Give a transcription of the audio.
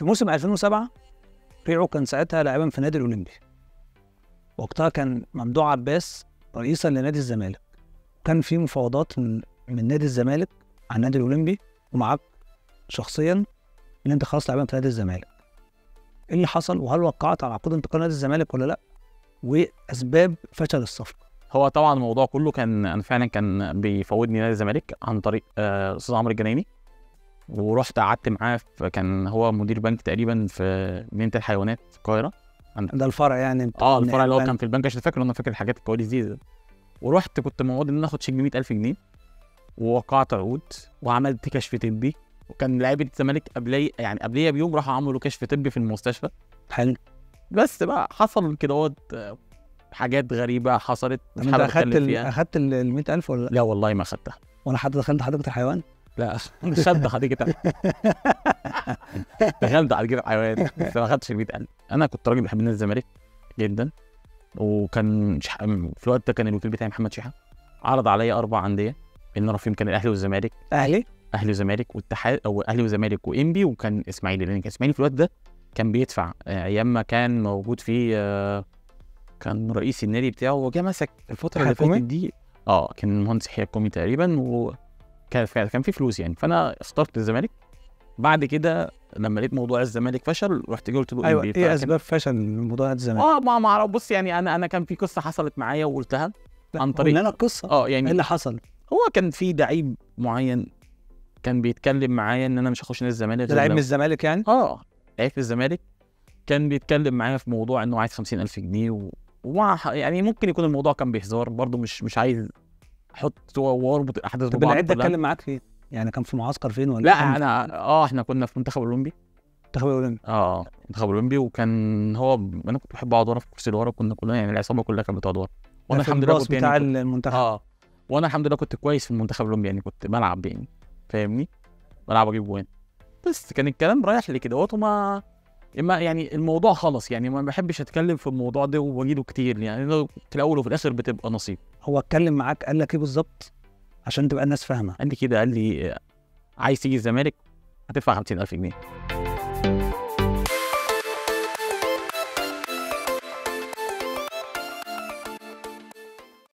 في موسم 2007 ريعو كان ساعتها لاعبا في النادي الاولمبي وقتها كان ممدوح عباس رئيسا لنادي الزمالك كان في مفاوضات من من نادي الزمالك على النادي الاولمبي ومعاك شخصيا ان انت خلاص لاعبا في نادي الزمالك ايه اللي حصل وهل وقعت على عقود انتقال نادي الزمالك ولا لا واسباب فشل الصفقه هو طبعا الموضوع كله كان انا فعلا كان بيفوضني نادي الزمالك عن طريق آه، استاذ عمرو الجنايني ورحت قعدت معاه في- كان هو مدير بنك تقريبا في مدينه الحيوانات في القاهره ده الفرع يعني بتاع اه الفرع اللي هو البنك. كان في البنك عشان فاكر انا فاكر الحاجات الكواليس دي ورحت كنت موعود ان انا اخد شيك ب 100000 جنيه ووقعت عقود وعملت كشف طبي وكان لعيبه الزمالك قبلي يعني قبليه بيوم راحوا عملوا كشف طبي في المستشفى حلو بس بقى حصل كده اهوت، آه، حاجات غريبه حصلت طب مش انت حابب اخدت اتكلم ال... فيها اخدت ال 100000 ولا لا لا والله ما اخدتها ولا حد دخلت حديقه الحيوان لا شد حديقه دخلت حديقه الحيوان بس ما اخدتش ال 100000 انا كنت راجل بحب نادي الزمالك جدا وكان شح... في الوقت ده كان الوكيل بتاعي محمد شيحه عرض عليا اربع انديه ان انا فيهم كان الاهلي والزمالك اهلي اهلي وزمالك واتحاد او اهلي وزمالك وانبي وكان اسماعيلي لان كان اسماعيلي في الوقت ده كان بيدفع آه، ايام ما كان موجود فيه آه، كان رئيس النادي بتاعه وجا مسك الفتره اللي حكومي؟ فاتت دي اه كان المهندس يحيى الكومي تقريبا وكان كان في فلوس يعني فانا اخترت الزمالك بعد كده لما لقيت موضوع الزمالك فشل رحت جاي قلت له ايوه إنبي. ايه فكان- اسباب فشل موضوع نادي الزمالك اه ما ما أعرف. بص يعني انا انا كان في قصه حصلت معايا وقلتها عن طريق- لنا القصه اه ايه يعني اللي حصل هو كان في لعيب معين كان بيتكلم معايا ان انا مش هخش نادي الزمالك ده غير لعيب لو- من الزمالك يعني اه لعيب في الزمالك كان بيتكلم معايا في موضوع انه عايز خمسين ألف جنيه و... ومع يعني ممكن يكون الموضوع كان بهزار برضه مش مش عايز احط واربط الاحداث طب ببعض اللعيب ده كلها. اتكلم معاك فين يعني كان في معسكر فين ولا لا كان في انا اه احنا كنا في منتخب الاولمبي المنتخب الاولمبي اه منتخب الاولمبي وكان هو انا كنت بحب اقعد ورا في الكرسي اللي ورا كنا كلنا يعني العصابه كلها كانت بتقعد ورا وانا ده في الحمد لله الباص كنت بتاع يعني كنت- المنتخب اه وانا الحمد لله كنت كويس في المنتخب الاولمبي يعني كنت بلعب يعني فاهمني بلعب اجيب جوان بس كان الكلام رايح لكده وما اما يعني الموضوع خلص يعني ما بحبش اتكلم في الموضوع ده واجيله كتير يعني لو في الاول وفي الاخر بتبقى نصيب هو اتكلم معاك قال لك ايه بالظبط عشان تبقى الناس فاهمه قال لي كده قال لي آه، عايز تيجي الزمالك هتدفع 50000 جنيه